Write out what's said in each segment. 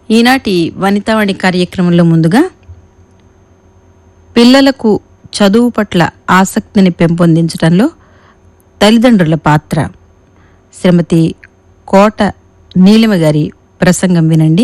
ఈనాటి వనితావాణి కార్యక్రమంలో ముందుగా పిల్లలకు చదువు పట్ల ఆసక్తిని పెంపొందించడంలో తల్లిదండ్రుల పాత్ర శ్రీమతి కోట నీలిమ గారి ప్రసంగం వినండి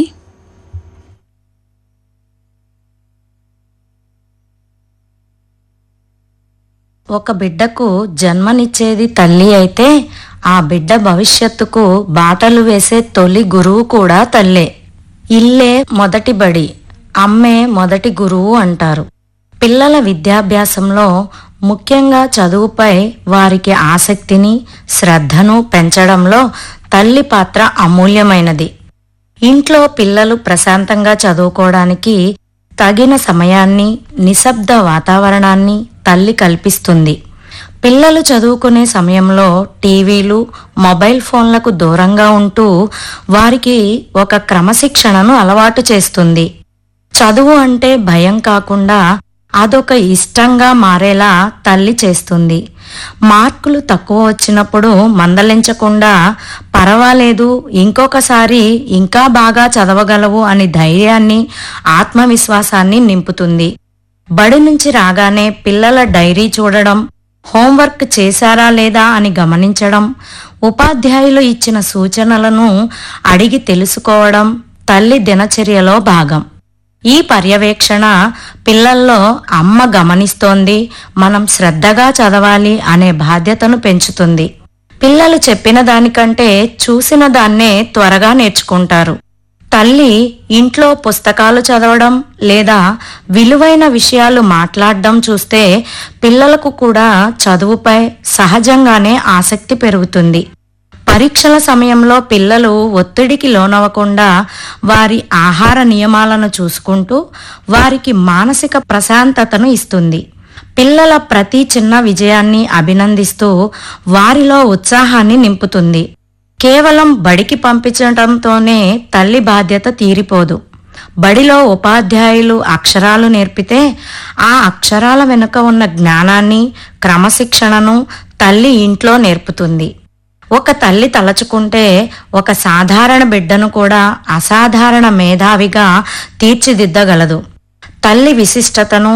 ఒక బిడ్డకు జన్మనిచ్చేది తల్లి అయితే ఆ బిడ్డ భవిష్యత్తుకు బాటలు వేసే తొలి గురువు కూడా తల్లే ఇల్లే మొదటి బడి అమ్మే మొదటి గురువు అంటారు పిల్లల విద్యాభ్యాసంలో ముఖ్యంగా చదువుపై వారికి ఆసక్తిని శ్రద్ధను పెంచడంలో తల్లి పాత్ర అమూల్యమైనది ఇంట్లో పిల్లలు ప్రశాంతంగా చదువుకోవడానికి తగిన సమయాన్ని నిశ్శబ్ద వాతావరణాన్ని తల్లి కల్పిస్తుంది పిల్లలు చదువుకునే సమయంలో టీవీలు మొబైల్ ఫోన్లకు దూరంగా ఉంటూ వారికి ఒక క్రమశిక్షణను అలవాటు చేస్తుంది చదువు అంటే భయం కాకుండా అదొక ఇష్టంగా మారేలా తల్లి చేస్తుంది మార్కులు తక్కువ వచ్చినప్పుడు మందలించకుండా పర్వాలేదు ఇంకొకసారి ఇంకా బాగా చదవగలవు అని ధైర్యాన్ని ఆత్మవిశ్వాసాన్ని నింపుతుంది బడి నుంచి రాగానే పిల్లల డైరీ చూడడం హోంవర్క్ చేశారా లేదా అని గమనించడం ఉపాధ్యాయులు ఇచ్చిన సూచనలను అడిగి తెలుసుకోవడం తల్లి దినచర్యలో భాగం ఈ పర్యవేక్షణ పిల్లల్లో అమ్మ గమనిస్తోంది మనం శ్రద్ధగా చదవాలి అనే బాధ్యతను పెంచుతుంది పిల్లలు చెప్పిన దానికంటే చూసిన దాన్నే త్వరగా నేర్చుకుంటారు తల్లి ఇంట్లో పుస్తకాలు చదవడం లేదా విలువైన విషయాలు మాట్లాడడం చూస్తే పిల్లలకు కూడా చదువుపై సహజంగానే ఆసక్తి పెరుగుతుంది పరీక్షల సమయంలో పిల్లలు ఒత్తిడికి లోనవ్వకుండా వారి ఆహార నియమాలను చూసుకుంటూ వారికి మానసిక ప్రశాంతతను ఇస్తుంది పిల్లల ప్రతి చిన్న విజయాన్ని అభినందిస్తూ వారిలో ఉత్సాహాన్ని నింపుతుంది కేవలం బడికి పంపించడంతోనే తల్లి బాధ్యత తీరిపోదు బడిలో ఉపాధ్యాయులు అక్షరాలు నేర్పితే ఆ అక్షరాల వెనుక ఉన్న జ్ఞానాన్ని క్రమశిక్షణను తల్లి ఇంట్లో నేర్పుతుంది ఒక తల్లి తలచుకుంటే ఒక సాధారణ బిడ్డను కూడా అసాధారణ మేధావిగా తీర్చిదిద్దగలదు తల్లి విశిష్టతను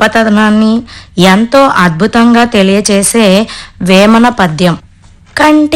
గొప్పతనాన్ని ఎంతో అద్భుతంగా తెలియచేసే వేమన పద్యం కంటి